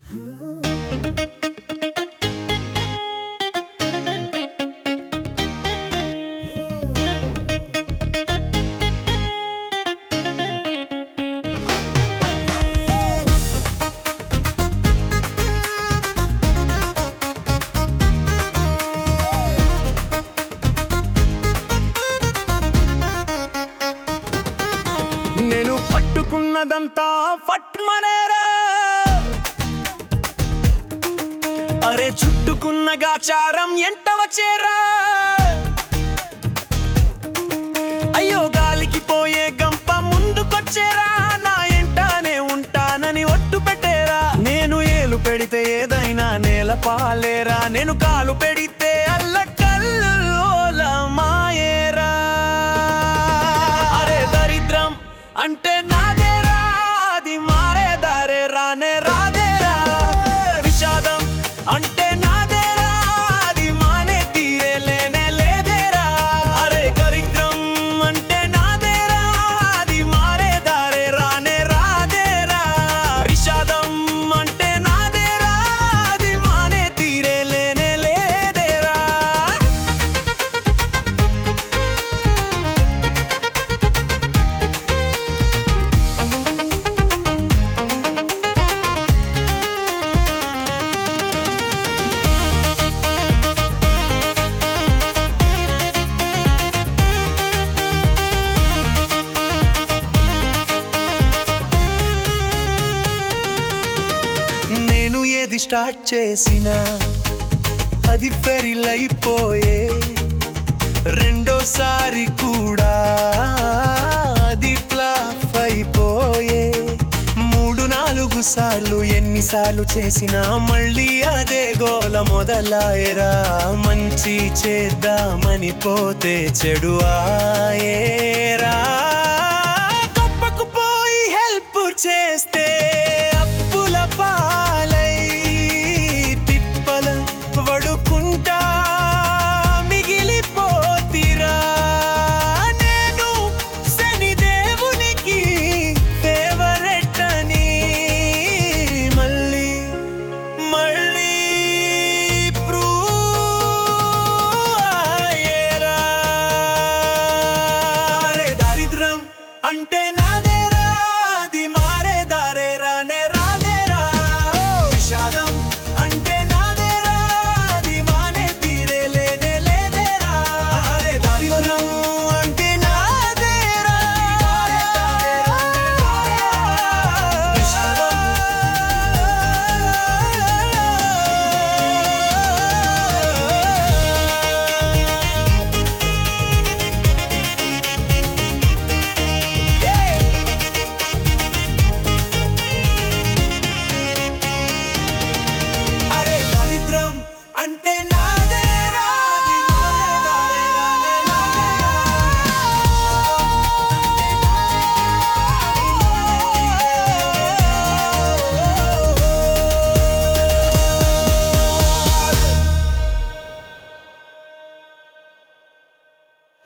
నేను పట్టుకున్నదంతా ఫట్మనేరా అరే చుట్టుకున్న గాచారం ఎంట వచ్చేరా అయ్యో గాలికి పోయే గంప ముందుకొచ్చేరా నా ఎంటానే ఉంటానని ఒట్టు పెట్టేరా నేను ఏలు పెడితే ఏదైనా నేల పాలేరా నేను కాలు పెడితే అల్ల మాయేరా అరే దరిద్రం అంటే నాదేరా అది మారే దారే రానే రాదేరా విషాదం అంటే నాదేరా అది మానే తీరే లేనే లేదేరా అరే దరిద్రం అంటే నాదేరా అది మారే దారే రానే రాదేరా విషాదం అంటే నాదేరా అది మానే తీరే లేనే లేదేరా నేను ఏది స్టార్ట్ చేసినా అది ఫెరిల్ అయిపోయే రెండోసారి కూడా అది ఫ్లాప్ అయిపోయే మూడు నాలుగు సార్లు ఎన్నిసార్లు చేసినా మళ్ళీ అదే గోల మొదలాయరా మంచి చేద్దామని పోతే చెడు ఆయేరా గొప్పకు పోయి హెల్ప్ చేస్తే అప్పుల పాలై తిప్పల వడుకుంటా మిగిలిపోతిరా నేను శనిదేవునికి ఫేవరెట్ అని మళ్ళీ మళ్ళీ ప్రూవ్ అయ్యేరా. అరే దారిద్రం అంటే నాదేరా అది మారే దారే రానే రాదేరా విషాదం అంటే నాదేరా అది మానే తీరే లేనే లేదేరా అరే దారిద్రం అంటే నాదేరా మారే దారే రానే రాదేరా. విషాదం అరే దరిద్రం అంటే నా